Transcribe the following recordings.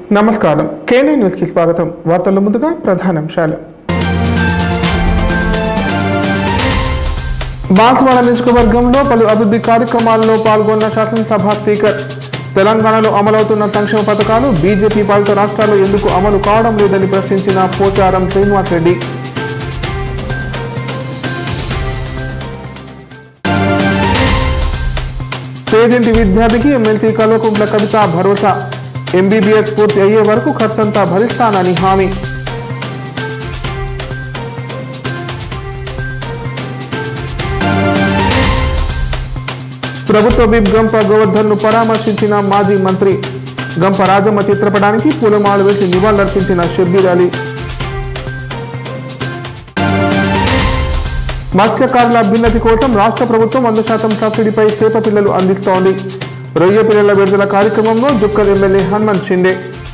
నమస్కారం కేనే న్యూస్కి స్వాగతం వార్తల్లో ముందుగా ప్రధానాంశాలు బాన్స్వాడ నియోజకవర్గంలో పలు అభివృద్ధి కార్యక్రమాల్లో పాల్గొన్న శాసనసభ స్పీకర్ తెలంగాణలో అమలవుతున్న సంక్షేమ పథకాలు బీజేపీ పాలిత రాష్ట్రాల్లో ఎందుకు అమలు కావడం లేదని ప్రశ్నించిన పోచారం శ్రీనివాసరెడ్డి పేదింటి విద్యార్థికి ఎమ్మెల్సీ కల్వకుంట్ల కవిత భరోసా ఎంబీబీఎస్ పూర్తి అయ్యే వరకు ఖర్చంతా భరిస్తానని హామీ ప్రభుత్వ విప్ గంప గోవర్ధన్ ను పరామర్శించిన మాజీ మంత్రి గంప రాజమ్మ చిత్రపటానికి పూలమాల వేసి నివాళులర్పించిన షబ్బీర్ అలీ మత్స్యకారుల అభ్యున్నతి కోసం రాష్ట్ర ప్రభుత్వం వంద శాతం సబ్సిడీపై చేప పిల్లలు అందిస్తోంది రొయ్య పిల్లల విడుదల కార్యక్రమంలో జుక్కల్ ఎమ్మెల్యే హనుమంత్ షిండే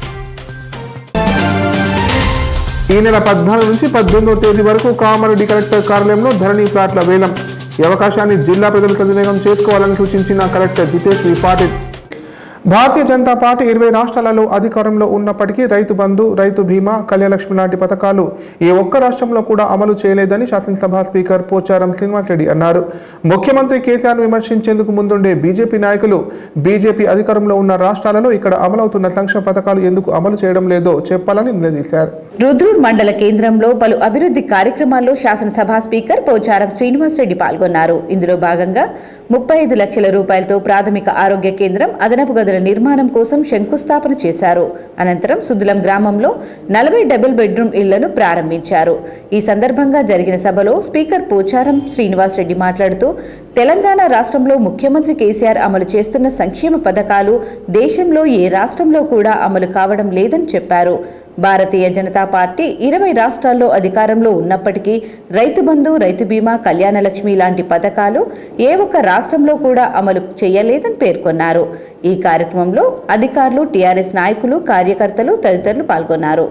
ఈ నెల పద్నాలుగు నుంచి పద్దెనిమిదవ తేదీ వరకు కామారెడ్డి కలెక్టర్ కార్యాలయంలో ధరణి ప్లాట్ల వేలం ఈ అవకాశాన్ని జిల్లా ప్రజలు సద్వినియోగం చేసుకోవాలని సూచించిన collector Jitesh V Patil Bharatiya Janata Party ఇరవై రాష్ట్రాలలో అధికారంలో ఉన్నప్పటికీ రైతు బంధు రైతు బీమా కళ్యాణలక్ష్మి లాంటి పథకాలు ఏ ఒక్క రాష్ట్రంలో కూడా అమలు చేయలేదని శాసనసభ స్పీకర్ పోచారం శ్రీనివాసరెడ్డి అన్నారు ముఖ్యమంత్రి కేసీఆర్ విమర్శించేందుకు ముందుండే బీజేపీ నాయకులు బీజేపీ అధికారంలో ఉన్న రాష్ట్రాలలో ఇక్కడ అమలవుతున్న సంక్షేమ పథకాలు ఎందుకు అమలు చేయడం లేదో చెప్పాలని నిలదీశారు రుద్రూర్ మండల కేంద్రంలో పలు అభివృద్ధి కార్యక్రమాల్లో శాసనసభ స్పీకర్ పోచారం శ్రీనివాసరెడ్డి పాల్గొన్నారు ఇందులో భాగంగా ముప్పై ఐదు లక్షల రూపాయలతో ప్రాథమిక ఆరోగ్య కేంద్రం అదనపు గదుల నిర్మాణం కోసం శంకుస్థాపన చేశారు అనంతరం సుద్దులం గ్రామంలో నలభై డబుల్ బెడ్రూమ్ ఇళ్లను ప్రారంభించారు ఈ సందర్భంగా జరిగిన సభలో స్పీకర్ పోచారం శ్రీనివాసరెడ్డి మాట్లాడుతూ తెలంగాణ రాష్ట్రంలో ముఖ్యమంత్రి కేసీఆర్ అమలు చేస్తున్న సంక్షేమ పథకాలు దేశంలో ఏ రాష్ట్రంలో కూడా అమలు కావడం లేదని చెప్పారు భారతీయ జనతా పార్టీ ఇరవై రాష్ట్రాల్లో అధికారంలో ఉన్నప్పటికీ రైతు బంధు రైతు బీమా కళ్యాణలక్ష్మి లాంటి పథకాలు ఏ ఒక్క రాష్ట్రంలో కూడా అమలు చేయలేదని పేర్కొన్నారు ఈ కార్యక్రమంలో అధికారులు టీఆర్ఎస్ నాయకులు కార్యకర్తలు తదితరులు పాల్గొన్నారు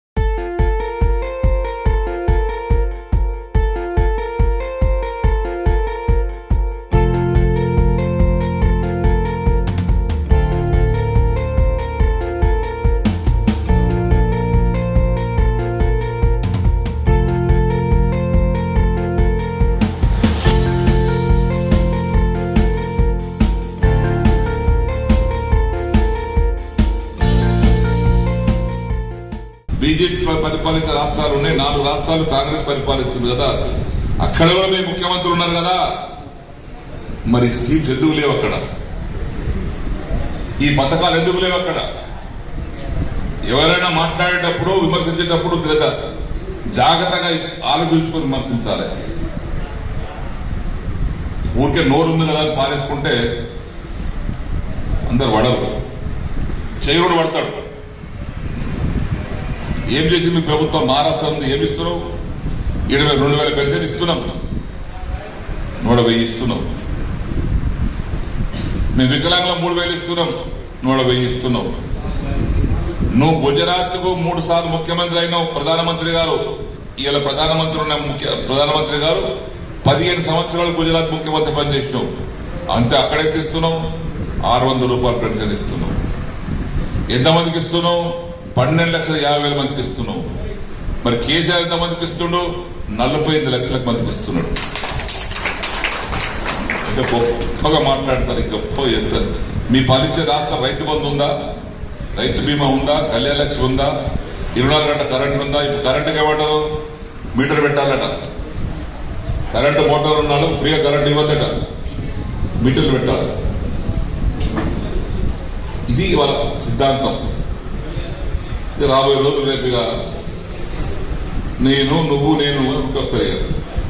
బీజేపీ ప- పరిపాలిత రాష్ట్రాలు ఉన్నాయి నాలుగు రాష్ట్రాలు కాంగ్రెస్ పరిపాలిస్తుంది కదా అక్కడ కూడా మీ ముఖ్యమంత్రి ఉన్నారు కదా మరి స్కీమ్స్ ఎందుకు లేవు అక్కడ ఈ పథకాలు ఎందుకు లేవు అక్కడ ఎవరైనా మాట్లాడేటప్పుడు విమర్శించేటప్పుడు తిరగ జాగ్రత్తగా ఆలోచించుకొని విమర్శించాలి ఊరికే నోరుంది కదా అని పారేసుకుంటే అందరు వడరు చేయరుడు పడతాడు ఏం చేసింది ప్రభుత్వం మహారాష్ట్ర ఏమి ఇస్తున్నావు ఇరవై రెండు వేల పెన్షన్ ఇస్తున్నాం నూట వెయ్యి ఇస్తున్నాం మేము వికలాంగుల మూడు వేలు ఇస్తున్నాం నూట వెయ్యి ఇస్తున్నాం నువ్వు గుజరాత్ కు మూడు సార్లు ముఖ్యమంత్రి అయినావు ప్రధానమంత్రి గారు ఇవాళ ప్రధానమంత్రి ఉన్న ముఖ్య ప్రధానమంత్రి గారు పదిహేను సంవత్సరాలు గుజరాత్ ముఖ్యమంత్రి పనిచేసినావు అంతే అక్కడే ఇస్తున్నావు ఆరు వందల రూపాయలు పెన్షన్ ఇస్తున్నావు ఎంతమందికి ఇస్తున్నావు పన్నెండు లక్షల యాభై వేల మందికి ఇస్తున్నావు మరి కేసీఆర్ ఎంత మందికి ఇస్తుండు నలభై ఐదు లక్షల మందికి ఇస్తున్నాడు ఇంకా గొప్పగా మాట్లాడతారు ఇంకా గొప్పగా చేస్తారు మీ పాలించే రాష్ట్ర రైతు బంధు ఉందా రైతు బీమా ఉందా కళ్యాణ లక్ష్మి ఉందా ఇరవై నాలుగు గంటల కరెంట్ ఉందా ఇప్పుడు కరెంటుకి ఏమంటారు మీటర్ పెట్టాలట కరెంటు మోటార్ ఉన్నాడు ఫ్రీగా కరెంట్ ఇవ్వద్దట మీటర్లు పెట్టాలి ఇది వాళ్ళ సిద్ధాంతం ఇది రాబోయే రోజులు రేపుగా నేను నువ్వు నేను వస్తాయి కదా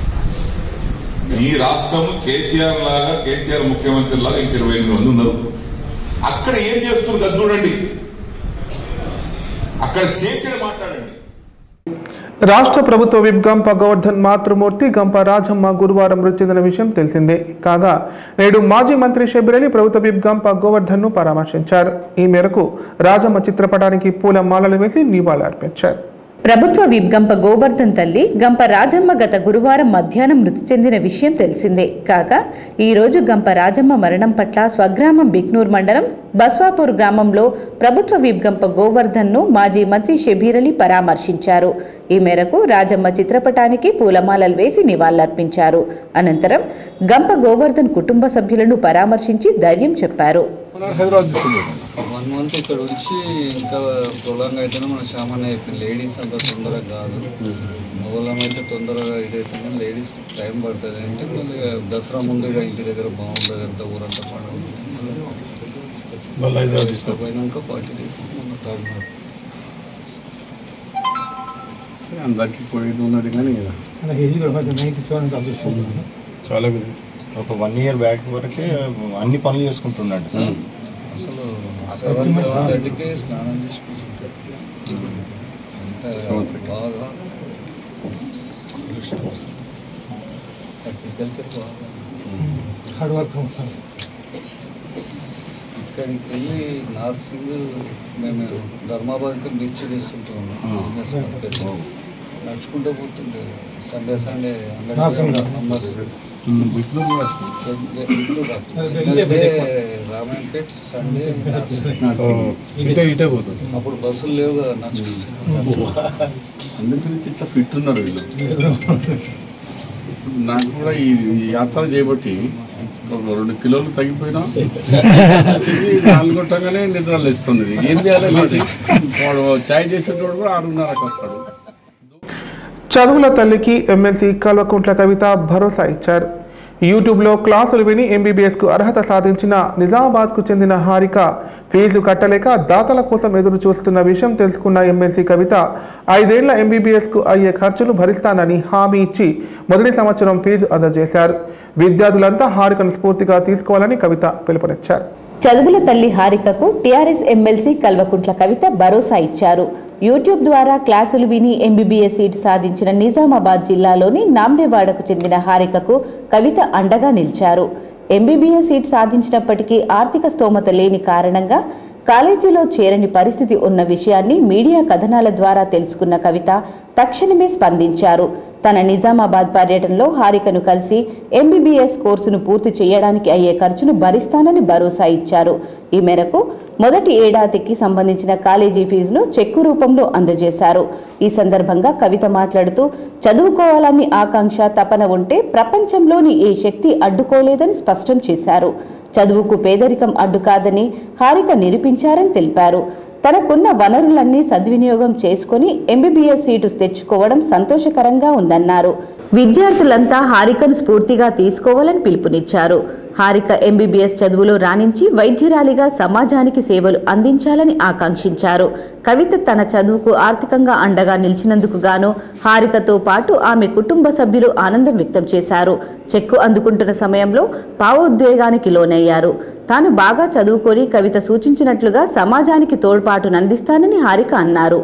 ఈ రాష్ట్రం కేసీఆర్ లాగా కేసీఆర్ ముఖ్యమంత్రి లాగా ఇంక ఇరవై ఎనిమిది మంది ఉన్నారు అక్కడ ఏం చేస్తున్నారు కదా చూడండి అక్కడ చేసేది మాట్లాడండి రాష్ట్ర ప్రభుత్వ విప్ గంప గోవర్ధన్ మాతృమూర్తి గంప రాజమ్మ గురువారం మృతి చెందిన విషయం తెలిసిందే కాగా నేడు మాజీ మంత్రి షెబిరలి ప్రభుత్వ విప్ గంప గోవర్ధన్ ను పరామర్శించారు ఈ మేరకు రాజమ్మ చిత్రపటానికి పూల మాలలు వేసి నివాళులర్పించారు ప్రభుత్వ విప్ గంప గోవర్ధన్ తల్లి గంప రాజమ్మ గత గురువారం మధ్యాహ్నం మృతి చెందిన విషయం తెలిసిందే కాగా ఈ రోజు గంప రాజమ్మ మరణం పట్ల స్వగ్రామం బిక్నూర్ మండలం బస్వాపూర్ గ్రామంలో ప్రభుత్వ విప్ గంప గోవర్ధన్ను మాజీ మంత్రి షబీర్ అలీ పరామర్శించారు ఈ మేరకు రాజమ్మ చిత్రపటానికి పూలమాలలు వేసి నివాళులర్పించారు అనంతరం గంప గోవర్ధన్ కుటుంబ సభ్యులను పరామర్శించి ధైర్యం చెప్పారు హైదరాబాద్ తీసుకున్నాడు వన్ మంత్ ఇక్కడ ఉంచి ఇంకా ప్రొలాంగ్ అయితేనే మన సామాన్య అయిపోయింది లేడీస్ అంత తొందరగా కాదు మగవాళ్ళం అయితే తొందరగా ఇదైతే కానీ లేడీస్ టైం పడుతుంది అంటే మళ్ళీ దసరా ముందు ఇక ఇంటి దగ్గర బాగుంటుంది అంత ఊరంతా పండుగ మళ్ళీ హైదరాబాద్ తీసుకున్నాడు పోయినాక ఫార్టీ డేస్ మన థర్డ్ మంత్ అందరికి పోయేది ఉన్నది కానీ చాలా good. ఒక వన్ ఇయర్ బ్యాక్ వరకే అన్ని పనులు చేసుకుంటున్నాడు అసలు సెవెన్ సెవెన్ థర్టీకే స్నానం చేసుకుంటాం అంత బాగా అగ్రికల్చర్ బాగా హార్డ్ వర్క్ ఇక్కడికి వెళ్ళి నర్సింగ్ మేము ధర్మాబాద్కి బీచ్ చేస్తుంటాం బిజినెస్ పర్పస్. నడుచుకుంటూ పోతుండే Sunday Sunday Nursing. Numbers Bhiknoor కూడా వస్తుంది రామాయణపేట్ సండే నర్సింగ్ ఇటే ఇటే పోతుంది అప్పుడు బస్సులు లేవు కదా నడుచుకుంటూ అందరి గురించి ఇట్లా ఫిట్ ఉన్నారు వీళ్ళు నాకు కూడా ఈ ఈ యాత్ర చేయబట్టి ఒక రెండు కిలోలు తగ్గిపోయినా చెయ్యి నాలుగు కొట్టగానే నిద్ర లేస్తుంది ఏం చేయాలి లేచి వాడు చాయ్ చేసేటోడు కూడా ఆరున్నరకు వస్తాడు చదువుల తల్లికి ఎమ్మెల్సీ కల్వకుంట్ల కవిత భరోసా ఇచ్చారు యూట్యూబ్లో క్లాసులు విని ఎంబీబీఎస్కు అర్హత సాధించిన నిజామాబాద్కు చెందిన హారిక ఫీజు కట్టలేక దాతల కోసం ఎదురు చూస్తున్న విషయం తెలుసుకున్న ఎమ్మెల్సీ కవిత ఐదేళ్ల ఎంబీబీఎస్కు అయ్యే ఖర్చులు భరిస్తానని హామీ ఇచ్చి మొదటి సంవత్సరం ఫీజు అందజేశారు విద్యార్థులంతా హారికను స్ఫూర్తిగా తీసుకోవాలని కవిత పిలుపునిచ్చారు చదువుల తల్లి హారికకు టీఆర్ఎస్ ఎమ్మెల్సీ కల్వకుంట్ల కవిత భరోసా ఇచ్చారు యూట్యూబ్ ద్వారా క్లాసులు విని ఎంబీబీఎస్ సీటు సాధించిన నిజామాబాద్ జిల్లాలోని నాందేవాడకు చెందిన హారికకు కవిత అండగా నిలిచారు ఎంబీబీఎస్ సీట్ సాధించినప్పటికీ ఆర్థిక స్తోమత లేని కారణంగా కాలేజీలో చేరని పరిస్థితి ఉన్న విషయాన్ని మీడియా కథనాల ద్వారా తెలుసుకున్న కవిత తక్షణమే స్పందించారు తన నిజామాబాద్ పర్యటనలో హారికను కలిసి ఎంబీబీఎస్ కోర్సును పూర్తి చేయడానికి అయ్యే ఖర్చును భరిస్తానని భరోసా ఇచ్చారు ఈ మేరకు మొదటి ఏడాదికి సంబంధించిన కాలేజీ ఫీజును చెక్కు రూపంలో అందజేశారు ఈ సందర్భంగా కవిత మాట్లాడుతూ చదువుకోవాలని ఆకాంక్ష తపన ఉంటే ప్రపంచంలోని ఏ శక్తి అడ్డుకోలేదని స్పష్టం చేశారు చదువుకు పేదరికం అడ్డు కాదని హారిక నిరూపించారని తెలిపారు తనకున్న వనరులన్నీ సద్వినియోగం చేసుకుని ఎంబీబీఎస్ సీటు తెచ్చుకోవడం సంతోషకరంగా ఉందన్నారు విద్యార్థులంతా హారికను స్ఫూర్తిగా తీసుకోవాలని పిలుపునిచ్చారు హారిక ఎంబీబీఎస్ చదువులో రాణించి వైద్యురాలిగా సమాజానికి సేవలు అందించాలని ఆకాంక్షించారు కవిత తన చదువుకు ఆర్థికంగా అండగా నిలిచినందుకు గాను హారికతో పాటు ఆమె కుటుంబ సభ్యులు ఆనందం వ్యక్తం చేశారు చెక్కు అందుకుంటున్న సమయంలో భావోద్వేగానికి లోనయ్యారు తాను బాగా చదువుకొని కవిత సూచించినట్లుగా సమాజానికి తోడ్పాటునందిస్తానని హారిక అన్నారు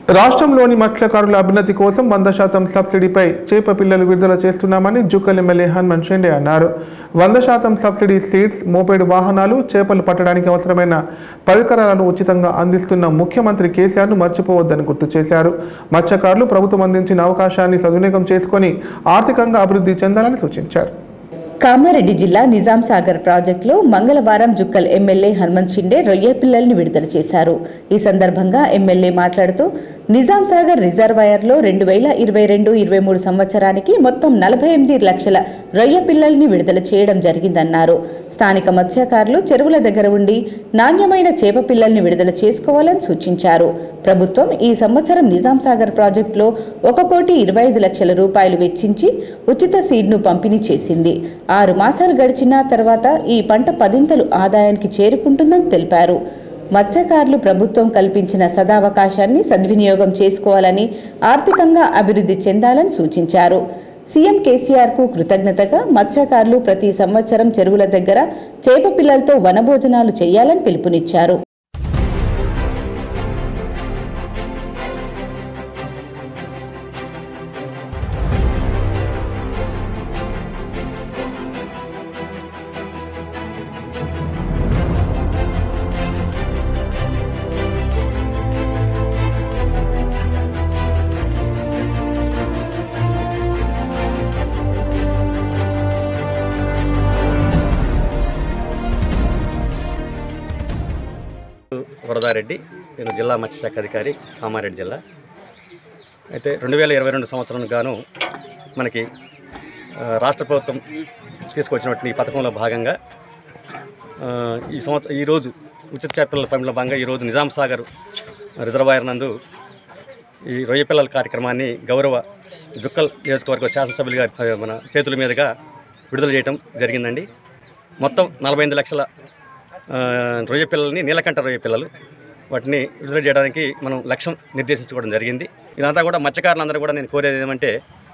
రాష్ట్రంలోని మత్స్యకారుల అభ్యున్నతి కోసం వంద శాతం సబ్సిడీపై చేప పిల్లలు విడుదల చేస్తున్నామని జుక్కల్ ఎమ్మెల్యే హనుమంత్ షెండే అన్నారు వంద శాతం సబ్సిడీ సీడ్స్ మోపేడు వాహనాలు చేపలు పట్టడానికి అవసరమైన పరికరాలను ఉచితంగా అందిస్తున్న ముఖ్యమంత్రి కేసీఆర్ను మర్చిపోవద్దని గుర్తు చేశారు మత్స్యకారులు ప్రభుత్వం అందించిన అవకాశాన్ని సద్వినియోగం చేసుకొని ఆర్థికంగా అభివృద్ధి చెందాలని సూచించారు కామారెడ్డి జిల్లా నిజాం సాగర్ ప్రాజెక్టులో మంగళవారం జుక్కల్ ఎమ్మెల్యే హనుమంత్ షిండే రొయ్య పిల్లల్ని విడుదల చేశారు ఈ సందర్భంగా ఎమ్మెల్యే మాట్లాడుతూ నిజాం సాగర్ రిజర్వాయర్లో రెండు వేల ఇరవై రెండు ఇరవై మూడు సంవత్సరానికి మొత్తం నలభై ఎనిమిది లక్షల రొయ్య పిల్లల్ని విడుదల చేయడం జరిగిందన్నారు స్థానిక మత్స్యకారులు చెరువుల దగ్గర ఉండి నాణ్యమైన చేప పిల్లల్ని విడుదల చేసుకోవాలని సూచించారు ప్రభుత్వం ఈ సంవత్సరం నిజాం సాగర్ ప్రాజెక్టులో ఒక కోటి ఇరవై ఐదు లక్షల రూపాయలు వెచ్చించి ఉచిత సీడ్ను పంపిణీ చేసింది ఆరు మాసాలు గడిచిన తర్వాత ఈ పంట పదింతలు ఆదాయానికి చేరుకుంటుందని తెలిపారు మత్స్యకారులు ప్రభుత్వం కల్పించిన సదావకాశాన్ని సద్వినియోగం చేసుకోవాలని ఆర్థికంగా అభివృద్ధి చెందాలని సూచించారు సీఎం కేసీఆర్కు కృతజ్ఞతగా మత్స్యకారులు ప్రతి సంవత్సరం చెరువుల దగ్గర చేప పిల్లలతో వనభోజనాలు చేయాలని పిలుపునిచ్చారు వరదారెడ్డి నేను జిల్లా మత్స్యశాఖ అధికారి కామారెడ్డి జిల్లా అయితే రెండు వేల ఇరవై రెండు సంవత్సరం గాను మనకి ఆ, రాష్ట్ర ప్రభుత్వం తీసుకొచ్చినటువంటి ఈ పథకంలో భాగంగా ఆ, ఈ సంవత్సరం ఈరోజు ఉచిత చేపల పంపిణీలో భాగంగా ఈరోజు నిజాం సాగర్ రిజర్వాయర్ నందు ఈ రొయ్య పిల్లల కార్యక్రమాన్ని గౌరవ జుక్కల్ నియోజకవర్గ శాసనసభ్యులుగా ఆ, మన చేతుల మీదుగా విడుదల చేయటం జరిగిందండి మొత్తం నలభై ఎనిమిది లక్షల ఆ, రొయ్య పిల్లల్ని నీలకంఠ రొయ్య పిల్లలు వాటిని విడుదల చేయడానికి మనం లక్ష్యం నిర్దేశించుకోవడం జరిగింది ఇదంతా కూడా మత్స్యకారులందరూ కూడా నేను కోరేది ఏమంటే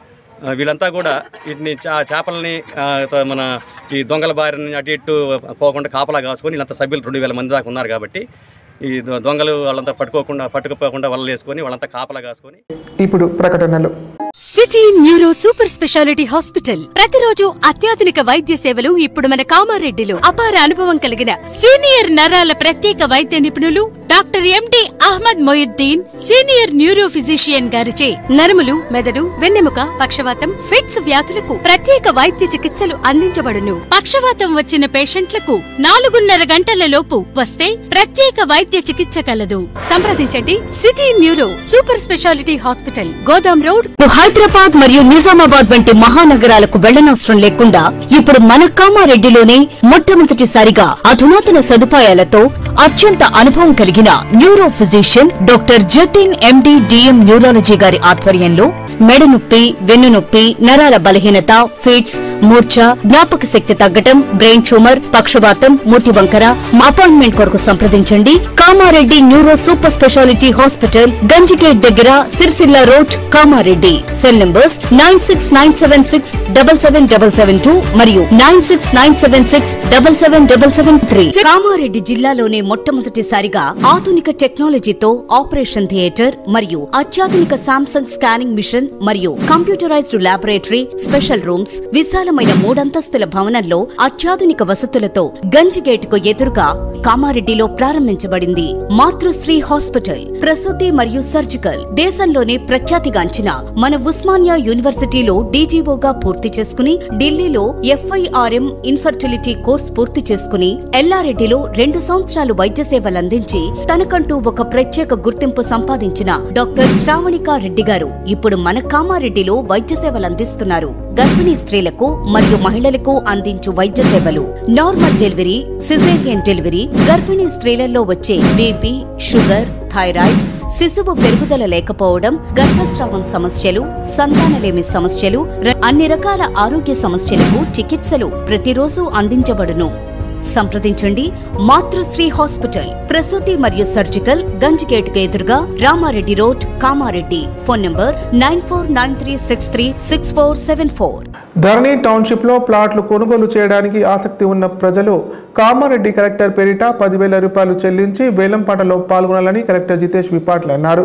ఆ, వీళ్ళంతా కూడా వీటిని చా చేపలని ఆ, త- మన ఈ దొంగల బారిని అటు ఇటు పోకుండా కాపలా కాసుకొని వీళ్ళంతా సభ్యులు రెండు వేల మంది దాకా ఉన్నారు కాబట్టి ఈ దొ- దొంగలు వాళ్ళంతా పట్టుకోకుండా పట్టుకుపోకుండా వలలు వేసుకొని వాళ్ళంతా కాపలా కాసుకొని ఇప్పుడు ప్రకటనలు city neuro super speciality hospital ప్రతిరోజు అత్యాధునిక వైద్య సేవలు ఇప్పుడు మన కామారెడ్డిలో అపార అనుభవం కలిగిన సీనియర్ నరాల ప్రత్యేక వైద్య నిపుణులు doctor MD Ahmed Moinuddin senior neuro physician గారిచే నరములు మెదడు వెన్నెముక పక్షవాతం ఫిట్స్ వ్యాధులకు ప్రత్యేక వైద్య చికిత్సలు అందించబడును పక్షవాతం వచ్చిన పేషెంట్లకు నాలుగున్నర గంటల లోపు వస్తే ప్రత్యేక వైద్య చికిత్స కలదు సంప్రదించండి city neuro super speciality hospital Godam road Hyderabad మరియు నిజామాబాద్ వంటి మహానగరాలకు వెళ్లనవసరం లేకుండా ఇప్పుడు మన కామారెడ్డిలోనే మొట్టమొదటిసారిగా అధునాతన సదుపాయాలతో అత్యంత అనుభవం కలిగిన neuro physician doctor Jatin MD DM neurology గారి ఆధ్వర్యంలో మెడ నొప్పి వెన్ను నొప్పి నరాల బలహీనత ఫిట్స్ మూర్ఛ జ్ఞాపక శక్తి తగ్గటం బ్రెయిన్ ట్యూమర్ పక్షవాతం మూతి వంకర అపాయింట్మెంట్ కొరకు సంప్రదించండి Kamareddy neuro super speciality hospital Ganjgate దగ్గర Sircilla road Kamareddy cell numbers nine six nine seven six double seven double seven two మరియు nine six nine seven six double seven double seven three Kamareddy జిల్లాలోనే మొట్టమొదటిసారిగా ఆధునిక టెక్నాలజీతో ఆపరేషన్ థియేటర్ మరియు అత్యాధునిక సామ్సంగ్ స్కానింగ్ మిషన్ మరియు computerised laboratory special rooms విశాలమైన మూడంతస్తుల భవనంలో అత్యాధునిక వసతులతో గంజిగేట్ కు ఎదురుగా కామారెడ్డిలో ప్రారంభించబడింది మాతృశ్రీ హాస్పిటల్ ప్రసూతి మరియు సర్జికల్ దేశంలోనే ప్రఖ్యాతిగాంచిన మన ఉస్మానియా యూనివర్సిటీలో డీజీఓగా పూర్తి చేసుకుని ఢిల్లీలో ఎఫ్ఐఆర్ఎం ఇన్ఫర్టిలిటీ కోర్స్ పూర్తి చేసుకుని ఎల్లారెడ్డిలో రెండు సంవత్సరాలు వైద్య సేవలందించి తనకంటూ ఒక ప్రత్యేక గుర్తింపు సంపాదించిన డాక్టర్ శ్రావణికా రెడ్డి గారు ఇప్పుడు మన కామారెడ్డిలో వైద్య సేవలు అందిస్తున్నారు గర్భిణీ స్త్రీలకు మరియు మహిళలకు అందించు వైద్య సేవలు నార్మల్ డెలివరీ సిజేరియన్ డెలివరీ గర్భిణీ స్త్రీలలో వచ్చే బీపీ షుగర్ థైరాయిడ్ శిశువు పెరుగుదల లేకపోవడం గర్భస్రావం సమస్యలు సంతానలేమి సమస్యలు ర- అన్ని రకాల ఆరోగ్య సమస్యలకు చికిత్సలు ప్రతిరోజు అందించబడును సంప్రదించండి మాతృశ్రీ హాస్పిటల్ ప్రసూతి మరియు సర్జికల్ గంజిగేట్ కు ఎదురుగా Ramareddy road Kamareddy phone number nine four nine three six three six four seven four Dharani టౌన్షిప్లో ప్లాట్లు కొనుగోలు చేయడానికి ఆసక్తి ఉన్న ప్రజలు కామారెడ్డి కలెక్టర్ పేరిట పదివేల రూపాయలు చెల్లించి వేలంపాటలో పాల్గొనాలని కలెక్టర్ జితేష్ విపాట్ల అన్నారు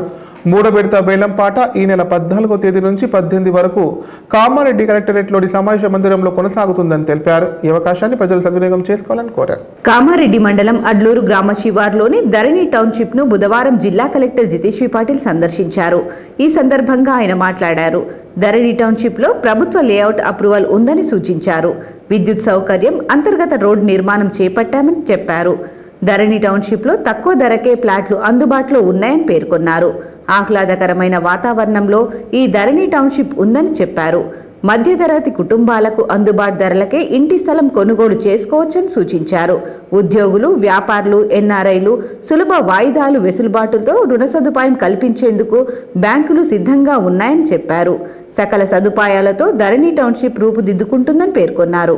మూడో విడత వేలంపాట ఈ నెల పద్నాలుగో తేదీ నుంచి పద్దెనిమిది వరకు కామారెడ్డి కలెక్టరేట్లోని సమావేశ మందిరంలో కొనసాగుతుందని తెలిపారు ఈ అవకాశాన్ని ప్రజలు సద్వినియోగం చేసుకోవాలని కోరారు కామారెడ్డి మండలం అడ్లూరు గ్రామ శివార్లోని ధరణి టౌన్షిప్ ను బుధవారం జిల్లా కలెక్టర్ జితేశ్వరి పాటిల్ సందర్శించారు ఈ సందర్భంగా ఆయన మాట్లాడారు ధరణి టౌన్షిప్ లో ప్రభుత్వ లేఅవుట్ అప్రూవల్ ఉందని సూచించారు విద్యుత్ సౌకర్యం అంతర్గత రోడ్ నిర్మాణం చేపట్టామని చెప్పారు ధరణి టౌన్షిప్లో తక్కువ ధరకే ప్లాట్లు అందుబాటులో ఉన్నాయని పేర్కొన్నారు ఆహ్లాదకరమైన వాతావరణంలో ఈ ధరణి టౌన్షిప్ ఉందని చెప్పారు మధ్యతరగతి కుటుంబాలకు అందుబాటు ధరలకే ఇంటి స్థలం కొనుగోలు చేసుకోవచ్చని సూచించారు ఉద్యోగులు వ్యాపారులు ఎన్ఆర్ఐలు సులభ వాయిదాలు వెసులుబాటుతో రుణ సదుపాయం కల్పించేందుకు బ్యాంకులు సిద్ధంగా ఉన్నాయని చెప్పారు సకల సదుపాయాలతో ధరణి టౌన్షిప్ రూపుదిద్దుకుంటుందని పేర్కొన్నారు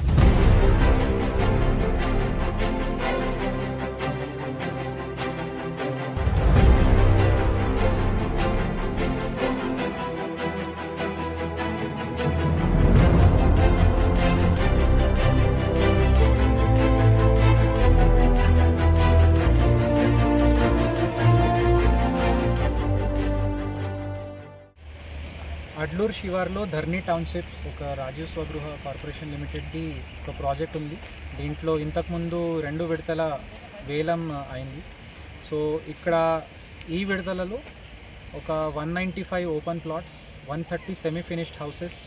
అడ్లూరు శివార్లో ధర్నీ టౌన్షిప్ ఒక రాజీవ్ స్వగృహ కార్పొరేషన్ లిమిటెడ్ది ఒక ప్రాజెక్ట్ ఉంది దీంట్లో ఇంతకుముందు రెండు విడతల వేలం అయింది సో ఇక్కడ ఈ విడతలలో ఒక one ninety five open plots one thirty semi finished houses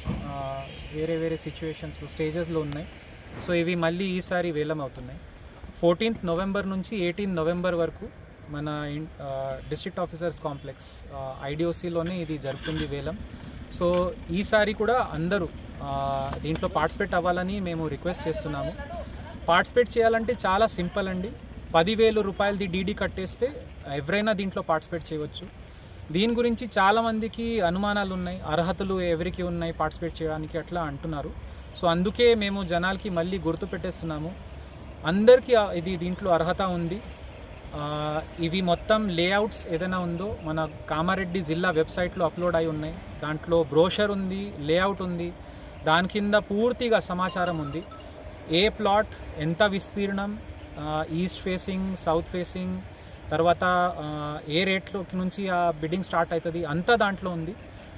వేరే వేరే సిచ్యువేషన్స్లో స్టేజెస్లో ఉన్నాయి సో ఇవి మళ్ళీ ఈసారి వేలం అవుతున్నాయి ఫోర్టీన్త్ నవంబర్ నుంచి ఎయిటీన్త్ నవంబర్ వరకు మన డిస్ట్రిక్ట్ ఆఫీసర్స్ కాంప్లెక్స్ ఐడిఓసిలోనే ఇది జరుగుతుంది వేలం సో ఈసారి కూడా అందరూ ఆ, దీంట్లో పార్టిసిపేట్ అవ్వాలని మేము రిక్వెస్ట్ చేస్తున్నాము పార్టిసిపేట్ చేయాలంటే చాలా సింపుల్ అండి పదివేలు రూపాయలది డీడీ కట్టేస్తే ఎవరైనా దీంట్లో పార్టిసిపేట్ చేయవచ్చు దీని గురించి చాలామందికి అనుమానాలు ఉన్నాయి అర్హతలు ఎవరికి ఉన్నాయి పార్టిసిపేట్ చేయడానికి అట్లా అంటున్నారు సో అందుకే మేము జనాలకి మళ్ళీ గుర్తు పెట్టేస్తున్నాము అందరికీ ఆ- ఇది దీంట్లో అర్హత ఉంది ఆ, ఇవి మొత్తం లేఅవుట్స్ ఏదైనా ఉందో మన కామారెడ్డి జిల్లా వెబ్సైట్లో అప్లోడ్ అయి ఉన్నాయి దాంట్లో బ్రోషర్ ఉంది లేఅవుట్ ఉంది దాని కింద పూర్తిగా సమాచారం ఉంది ఏ ప్లాట్ ఎంత విస్తీర్ణం ఈస్ట్ ఫేసింగ్ సౌత్ ఫేసింగ్ తర్వాత ఆ, ఏ రేట్లోకి నుంచి ఆ బిడ్డింగ్ స్టార్ట్ అవుతుంది అంతా దాంట్లో ఉంది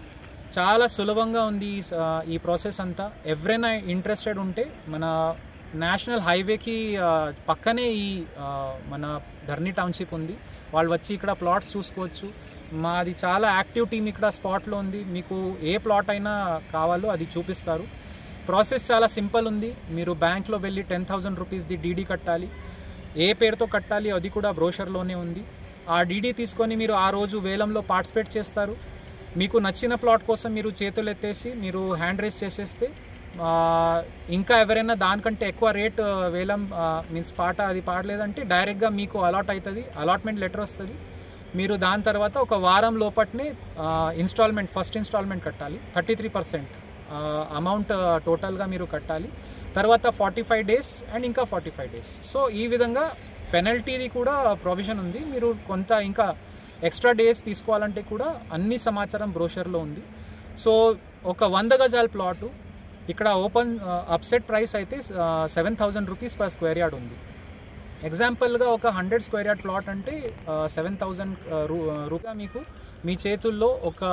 చాలా సులభంగా ఉంది ఈ స- ఈ ప్రాసెస్ అంతా ఎవరైనా ఇంట్రెస్టెడ్ ఉంటే మన నేషనల్ హైవేకి ఆ, పక్కనే ఈ ఆ, మన ధర్ని టౌన్షిప్ ఉంది వాళ్ళు వచ్చి ఇక్కడ ప్లాట్స్ చూసుకోవచ్చు మాది చాలా యాక్టివ్ టీమ్ ఇక్కడ స్పాట్లో ఉంది మీకు ఏ ప్లాట్ అయినా కావాలో అది చూపిస్తారు ప్రాసెస్ చాలా సింపుల్ ఉంది మీరు బ్యాంక్లో వెళ్ళి టెన్ థౌజండ్ రూపీస్ది డీడీ కట్టాలి ఏ పేరుతో కట్టాలి అది కూడా బ్రోషర్లోనే ఉంది ఆ డీడీ తీసుకొని మీరు ఆ రోజు వేలంలో పార్టిసిపేట్ చేస్తారు మీకు నచ్చిన ప్లాట్ కోసం మీరు చేతులు ఎత్తేసి మీరు హ్యాండ్ రైస్ చేసేస్తే ఆ, ఇంకా ఎవరైనా దానికంటే ఎక్కువ రేట్ ఆ, వేలం మీన్స్ పాట అది పాడలేదంటే డైరెక్ట్గా మీకు అలాట్ అవుతుంది అలాట్మెంట్ లెటర్ వస్తుంది మీరు దాని తర్వాత ఒక వారం లోపట్నే ఇన్స్టాల్మెంట్ ఫస్ట్ ఇన్స్టాల్మెంట్ కట్టాలి థర్టీ త్రీ పర్సెంట్ అమౌంట్ టోటల్గా మీరు కట్టాలి తర్వాత ఫార్టీ ఫైవ్ డేస్ అండ్ ఇంకా ఫార్టీ ఫైవ్ డేస్ సో ఈ విధంగా పెనల్టీది కూడా ప్రొవిజన్ ఉంది మీరు కొంత ఇంకా ఎక్స్ట్రా డేస్ తీసుకోవాలంటే కూడా అన్ని సమాచారం బ్రోషర్లో ఉంది సో ఒక వంద గజాల ప్లాటు ఇక్కడ ఓపెన్ అప్సెట్ ప్రైస్ అయితే seven thousand rupees per square yard ఉంది ఎగ్జాంపుల్గా ఒక హండ్రెడ్ స్క్వేర్ యార్డ్ ప్లాట్ అంటే సెవెన్ థౌజండ్ రూపాయ మీకు మీ చేతుల్లో ఒక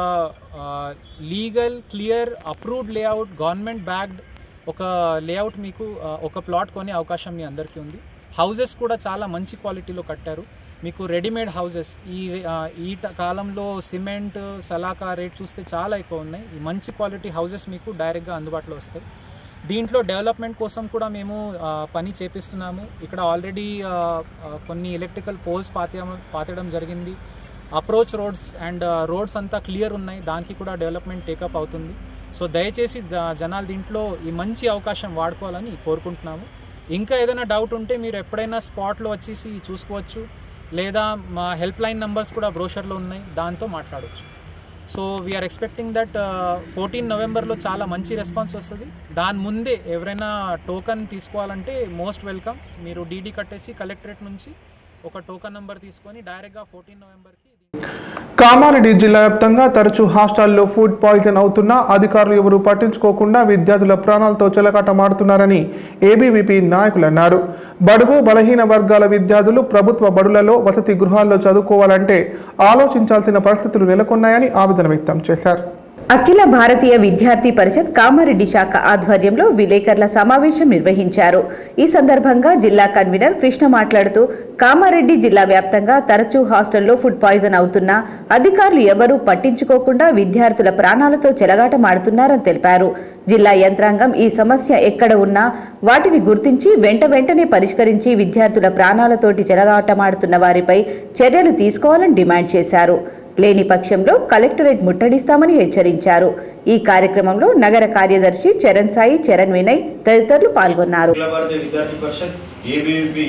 legal clear approved layout government backed ఒక లేఅవుట్ మీకు ఆ, ఒక ప్లాట్ కొనే అవకాశం మీ అందరికీ ఉంది హౌజెస్ కూడా చాలా మంచి క్వాలిటీలో కట్టారు మీకు రెడీమేడ్ హౌజెస్ ఈ ఆ, ఈ ట- కాలంలో సిమెంట్ సలాకా రేట్ చూస్తే చాలా ఎక్కువ ఉన్నాయి ఈ మంచి క్వాలిటీ హౌజెస్ మీకు డైరెక్ట్గా అందుబాటులో వస్తాయి దీంట్లో డెవలప్మెంట్ కోసం కూడా మేము ఆ, పని చేపిస్తున్నాము ఇక్కడ ఆల్రెడీ ఆ, ఆ, కొన్ని ఎలక్ట్రికల్ పోల్స్ పాత పాతడం జరిగింది అప్రోచ్ రోడ్స్ అండ్ రోడ్స్ అంతా క్లియర్ ఉన్నాయి దానికి కూడా డెవలప్మెంట్ టేకప్ అవుతుంది సో దయచేసి జ- జనాలు దీంట్లో ఈ మంచి అవకాశం వాడుకోవాలని కోరుకుంటున్నాము ఇంకా ఏదైనా డౌట్ ఉంటే మీరు ఎప్పుడైనా స్పాట్లో వచ్చేసి చూసుకోవచ్చు లేదా మా హెల్ప్ లైన్ నెంబర్స్ కూడా బ్రోషర్లో ఉన్నాయి దాంతో మాట్లాడవచ్చు so we're expecting that fourteen నవంబర్లో చాలా మంచి రెస్పాన్స్ వస్తుంది దాని ముందే ఎవరైనా టోకన్ తీసుకోవాలంటే మోస్ట్ వెల్కమ్ మీరు డీడీ కట్టేసి కలెక్టరేట్ నుంచి ఒక టోకన్ నెంబర్ తీసుకొని డైరెక్ట్గా ఫోర్టీన్ నవంబర్కి కామారెడ్డి జిల్లా వ్యాప్తంగా తరచూ హాస్టల్లో ఫుడ్ పాయిజన్ అవుతున్నా అధికారులు ఎవరూ పట్టించుకోకుండా విద్యార్థుల ప్రాణాలతో చెలకాటమాడుతున్నారని ఏబీవీపీ నాయకులు అన్నారు బడుగు బలహీన వర్గాల విద్యార్థులు ప్రభుత్వ బడులలో వసతి గృహాల్లో చదువుకోవాలంటే ఆలోచించాల్సిన పరిస్థితులు నెలకొన్నాయని ఆవేదన వ్యక్తం చేశారు అఖిల భారతీయ విద్యార్థి పరిషత్ కామారెడ్డి శాఖ ఆధ్వర్యంలో విలేకరుల సమావేశం నిర్వహించారు ఈ సందర్భంగా జిల్లా కన్వీనర్ కృష్ణ మాట్లాడుతూ కామారెడ్డి జిల్లా వ్యాప్తంగా తరచూ హాస్టల్లో ఫుడ్ పాయిజన్ అవుతున్నా అధికారులు ఎవరూ పట్టించుకోకుండా విద్యార్థుల ప్రాణాలతో చెలగాటమాడుతున్నారని తెలిపారు జిల్లా యంత్రాంగం ఈ సమస్య ఎక్కడ ఉన్నా వాటిని గుర్తించి వెంట వెంటనే పరిష్కరించి విద్యార్థుల ప్రాణాలతోటి చెలగాటమాడుతున్న వారిపై చర్యలు తీసుకోవాలని డిమాండ్ చేశారు లేని పక్షంలో కలెక్టరేట్ ముట్టడిస్తామని హెచ్చరించారు ఈ కార్యక్రమంలో నగర కార్యదర్శి చరణ్ సాయి చరణ్ వినయ్ తదితరులు పాల్గొన్నారు అఖిల భారతీయ విద్యార్థి పరిషత్ ఏబీవీపీ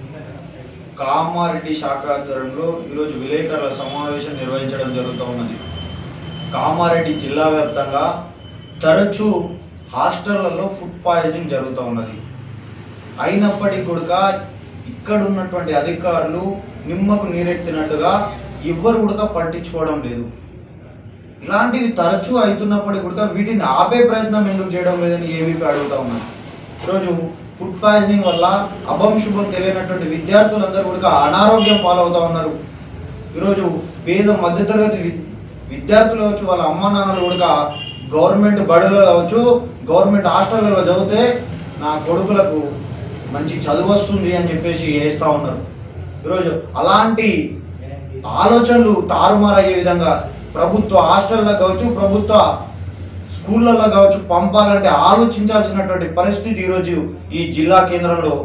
కామారెడ్డి శాఖ ఆధ్వర్యంలో ఈరోజు విలేకరుల సమావేశం నిర్వహించడం జరుగుతూ ఉన్నది కామారెడ్డి జిల్లా వ్యాప్తంగా తరచూ హాస్టళ్లలో ఫుడ్ పాయిజనింగ్ జరుగుతూ ఉన్నది అయినప్పటికీ కూడా ఇక్కడ ఉన్నటువంటి అధికారులు నిమ్మకు నీరెత్తినట్టుగా ఎవ్వరు కూడా పట్టించుకోవడం లేదు ఇలాంటివి తరచూ అవుతున్నప్పటికీ కూడా వీటిని ఆపే ప్రయత్నం ఎందుకు చేయడం లేదని ఏవీపీ అడుగుతా ఉన్నాను ఈరోజు ఫుడ్ పాయిజనింగ్ వల్ల అభం శుభం తెలియనటువంటి విద్యార్థులందరూ కూడా అనారోగ్యం పాలవుతా ఉన్నారు ఈరోజు పేద మధ్యతరగతి వి- విద్యార్థులు కావచ్చు వాళ్ళ అమ్మ నాన్నలు కూడా గవర్నమెంట్ బడులలో కావచ్చు గవర్నమెంట్ హాస్టళ్లలో చదివితే నా కొడుకులకు మంచి చదువు వస్తుంది అని చెప్పేసి వేస్తూ ఉన్నారు ఈరోజు అలాంటి ఆలోచనలు తారుమారయ్యే విధంగా ప్రభుత్వ హాస్టల్లో కావచ్చు ప్రభుత్వ స్కూళ్ళల్లో కావచ్చు పంపాలంటే ఆలోచించాల్సినటువంటి పరిస్థితి ఈరోజు ఈ జిల్లా కేంద్రంలో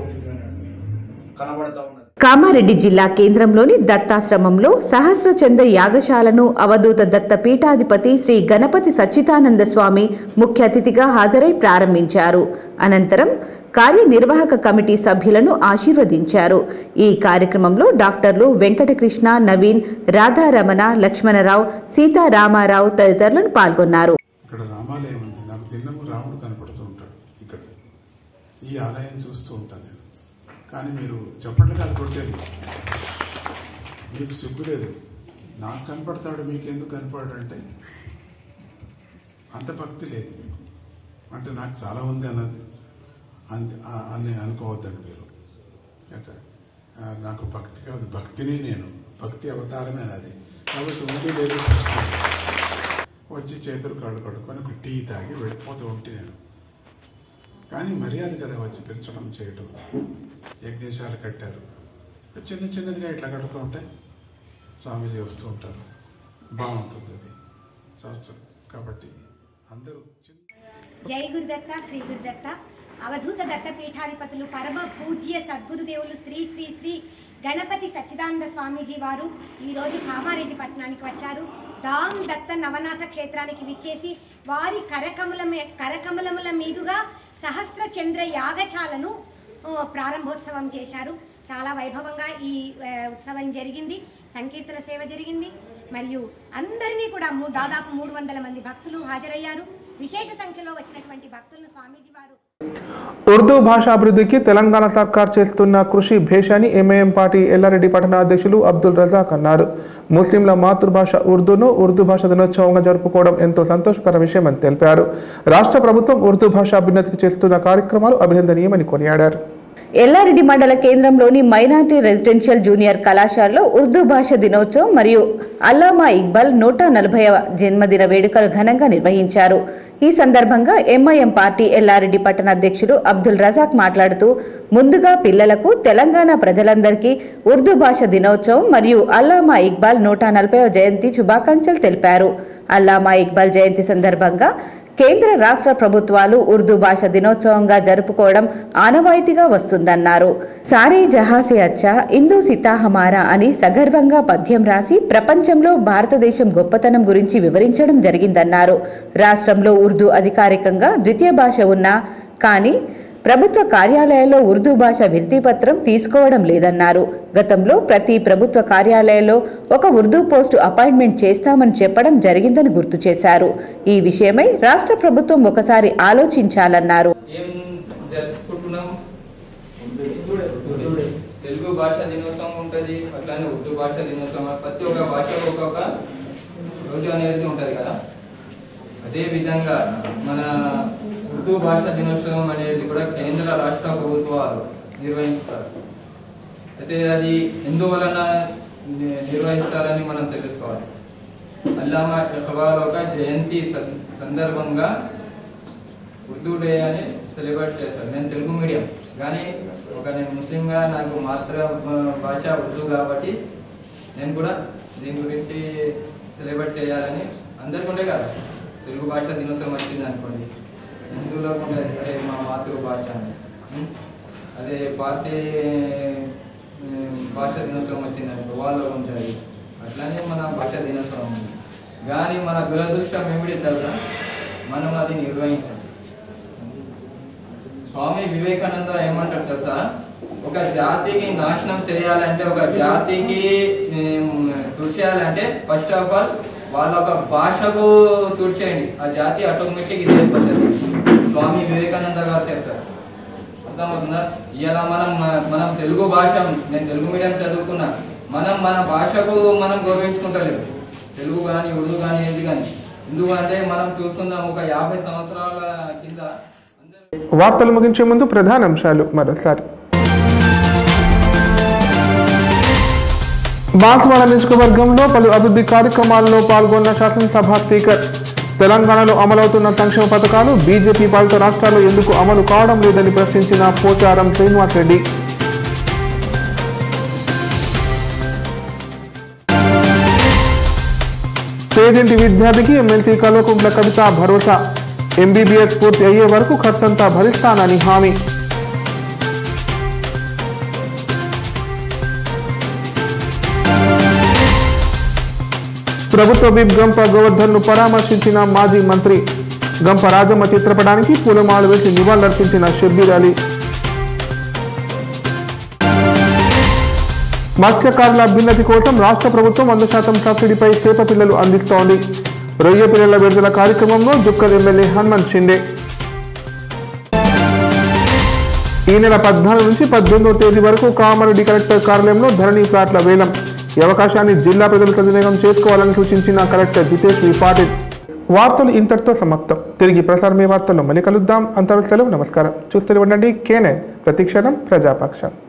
కనబడతా ఉన్నది కామారెడ్డి జిల్లా కేంద్రంలోని దత్తాశ్రమంలో సహస్రచంద్ర యాగశాలను అవధూత దత్త పీఠాధిపతి శ్రీ గణపతి సచ్చిదానంద స్వామి ముఖ్య అతిథిగా హాజరై ప్రారంభించారు అనంతరం కార్యనిర్వాహక కమిటీ సభ్యులను ఆశీర్వదించారు ఈ కార్యక్రమంలో డాక్టర్లు వెంకటకృష్ణ నవీన్ రాధారమణ లక్ష్మణరావు సీతారామారావు తదితరులను పాల్గొన్నారు ఇక్కడ రామాలయం ఉంది నాకు దిన్నము రాముడు కనపడుతూ ఉంటాడు ఇక్కడ ఈ ఆలయం చూస్తూ ఉంటాను నేను కానీ మీరు చెప్పండి కాదు కొట్టేది మీకు సిగ్గు లేదు నాకు కనపడతాడు మీకు ఎందుకు కనపడాడు అంటే అంత భక్తి లేదు మీకు అంటే నాకు చాలా ఉంది అన్నది అంది- ఆ- అని అనుకోవద్దండి మీరు అయితే ఆ, నాకు భక్తి కాదు భక్తిని నేను భక్తి అవతారమే అది కాబట్టి ఉంది లేదు చూస్తాను వచ్చి చేతులు కళ్ళు కడుక్కొని ఒక టీ తాగి వెళ్ళిపోతూ ఉంటే నేను కానీ మర్యాద కదా వచ్చి పిలిచడం చేయటం యజ్ఞశాల కట్టారు చిన్న చిన్నదిగా ఇట్లా కడుతూ ఉంటే స్వామీజీ వస్తూ ఉంటారు బాగుంటుంది అది సంవత్సరం కాబట్టి అందరూ జై గురుదత్త శ్రీ గురుదత్త అవధూత దత్త పీఠాధిపతులు పరమ పూజ్య సద్గురుదేవులు శ్రీ శ్రీ శ్రీ గణపతి సచ్చిదానంద స్వామీజీ వారు ఈరోజు కామారెడ్డి పట్టణానికి వచ్చారు దామ్ దత్త నవనాథ క్షేత్రానికి విచ్చేసి వారి కరకమల మే- కరకమలముల మీదుగా సహస్ర చంద్ర యాగశాలను ఆ, ప్రారంభోత్సవం చేశారు చాలా వైభవంగా ఈ ఆ, ఉత్సవం జరిగింది సంకీర్తన సేవ జరిగింది మరియు అందరినీ కూడా మూ- దాదాపు మూడు వందల మంది భక్తులు హాజరయ్యారు విశేష సంఖ్యలో వచ్చినటువంటి భక్తులను స్వామీజీ వారు ఉర్దూ భాషాభివృద్ధికి తెలంగాణ సర్కార్ చేస్తున్న కృషి భేషాని ఎంఐఎం పార్టీ ఎల్లారెడ్డి పట్టణ అధ్యక్షులు అబ్దుల్ రజాక్ అన్నారు ముస్లింల మాతృభాష ఉర్దూను ఉర్దూ భాష దినోత్సవంగా జరుపుకోవడం ఎంతో సంతోషకర విషయమని తెలిపారు రాష్ట్ర ప్రభుత్వం ఉర్దూ భాష అభ్యున్నతికి చేస్తున్న కార్యక్రమాలు అభినందనీయమని కొనియాడారు ఎల్లారెడ్డి మండల కేంద్రంలోని మైనార్టీ రెసిడెన్షియల్ జూనియర్ కళాశాలలో ఉర్దూ భాష దినోత్సవం మరియు అల్లామా ఇక్బాల్ నూట నలభైవ జన్మదిన వేడుకలు ఘనంగా నిర్వహించారు ఈ సందర్భంగా ఎంఐఎం పార్టీ ఎల్లారెడ్డి పట్టణ అధ్యక్షులు అబ్దుల్ రజాక్ మాట్లాడుతూ ముందుగా పిల్లలకు తెలంగాణ ప్రజలందరికీ ఉర్దూ భాష దినోత్సవం మరియు అల్లామా ఇక్బాల్ నూట నలభైవ జయంతి శుభాకాంక్షలు తెలిపారు అల్లామా ఇక్బాల్ జయంతి సందర్భంగా కేంద్ర రాష్ట్ర ప్రభుత్వాలు ఉర్దూ భాష దినోత్సవంగా జరుపుకోవడం ఆనవాయితీగా వస్తుందన్నారు సారే జహాసే అచ్చా ఇందు సితా హమారా అని సగర్వంగా పద్యం రాసి ప్రపంచంలో భారతదేశం గొప్పతనం గురించి వివరించడం జరిగిందన్నారు రాష్ట్రంలో ఉర్దూ అధికారికంగా ద్వితీయ భాష ఉన్నా కానీ ప్రభుత్వ కార్యాలయాల్లో ఉర్దూ భాష వినతిపత్రం తీసుకోవడం లేదన్నారు గతంలో ప్రతి ప్రభుత్వ కార్యాలయంలో ఒక ఉర్దూ పోస్టు అపాయింట్మెంట్ చేస్తామని చెప్పడం జరిగిందని గుర్తు చేశారు ఈ విషయమై రాష్ట్ర ప్రభుత్వం ఒకసారి ఆలోచించాలన్నారు ఏం జరుపుకుంటున్నాం తెలుగు భాష దినోత్సవం ఉంటుంది అట్లానే ఉర్దూ భాష దినోత్సవం ప్రతి ఒక్క భాషకు ఒక్కొక్క రోజు అనేది ఉంటుంది కదా అదే విధంగా మన ఉర్దూ భాష దినోత్సవం అనేది కూడా కేంద్ర రాష్ట్ర ప్రభుత్వాలు నిర్వహిస్తారు అయితే అది ఎందువలన ని- నిర్వహిస్తారని మనం తెలుసుకోవాలి అల్లామా ఇక్బాల్ ఒక జయంతి సం- సందర్భంగా ఉర్దూ డే అని సెలబ్రేట్ చేస్తారు నేను తెలుగు మీడియం కానీ ఒక నేను ముస్లింగా నాకు మాతృ భాష ఉర్దూ కాబట్టి నేను కూడా దీని గురించి సెలబ్రేట్ చేయాలని అందరికీ ఉండే కదా తెలుగు భాష దినోత్సవం వచ్చింది అనుకోండి హిందువులో ఉండే అదే మా మాతృభాష అని ఉం? అదే పార్సీ ఉం, భాష దినోత్సవం వచ్చింది అనుకో వాళ్ళు ఉంటుంది అట్లానే మన భాష దినోత్సవం ఉంది కానీ మన దురదృష్టం ఏమిటి తెలుసా మనం అది నిర్వహించాం స్వామి వివేకానంద ఏమంటారు తెలుసా ఒక జాతికి నాశనం చేయాలంటే ఒక జాతికి ఉమ్, తుడిచేయాలంటే ఫస్ట్ ఆఫ్ ఆల్ వాళ్ళ ఒక భాషకు తుడిచేయండి ఆ జాతి ఆటోమేటిక్ ఇది అయిపోతుంది స్వామి వివేకానంద గారు చెప్తారు అర్థమవుతుందా ఇలా మనం మనం తెలుగు భాష నేను తెలుగు మీడియం చదువుకున్నా మనం మన భాషకు మనం గౌరవించుకుంటలేదు తెలుగు కానీ ఉర్దూ కానీ ఏది కానీ ఎందుకంటే మనం చూసుకుందాం ఒక యాభై సంవత్సరాల కింద వార్తలు ముగించే ముందు ప్రధాన అంశాలు మరోసారి బాన్స్వాడ నియోజకవర్గంలో పలు అభివృద్ధి కార్యక్రమాల్లో పాల్గొన్న శాసనసభ స్పీకర్ తెలంగాణలో అమలవుతున్న సంక్షేమ పథకాలు బీజేపీ పాలిత రాష్ట్రాల్లో ఎందుకు అమలు కావడం లేదని ప్రశ్నించిన పోచారం శ్రీనివాసరెడ్డి పేదింటి విద్యార్థికి ఎమ్మెల్సీ కల్వకుంట్ల కవిత భరోసా ఎంబీబీఎస్ పూర్తి అయ్యే వరకు ఖర్చంతా భరిస్తానని హామీ ప్రభుత్వ విప్ గంప గోవర్ధన్ ను పరామర్శించిన మాజీ మంత్రి గంప రాజమ్మ చిత్రపటానికి పూలమాల వేసి నివాళులర్పించిన షబ్బీర్ అలీ మత్స్యకారుల అభ్యున్నతి కోసం రాష్ట్ర ప్రభుత్వం వంద శాతం సబ్సిడీపై చేప పిల్లలు అందిస్తోంది రొయ్య పిల్లల విడుదల కార్యక్రమంలో జుక్కల్ ఎమ్మెల్యే హనుమంత్ షిండే ఈ నెల పద్నాలుగు నుంచి పద్దెనిమిదవ తేదీ వరకు కామారెడ్డి కలెక్టర్ కార్యాలయంలో ధరణి ప్లాట్ల వేలం ఈ అవకాశాన్ని జిల్లా ప్రజలు సద్వినియోగం చేసుకోవాలని సూచించిన కలెక్టర్ జితేష్ వి పాటిల్ వార్తలు ఇంతటితో సమాప్తం తిరిగి ప్రసారమే వార్తల్లో మళ్ళీ కలుద్దాం అంతవరకు సెలవు నమస్కారం చూస్తూనే ఉండండి కేనే ప్రతిక్షణం ప్రజాపక్షం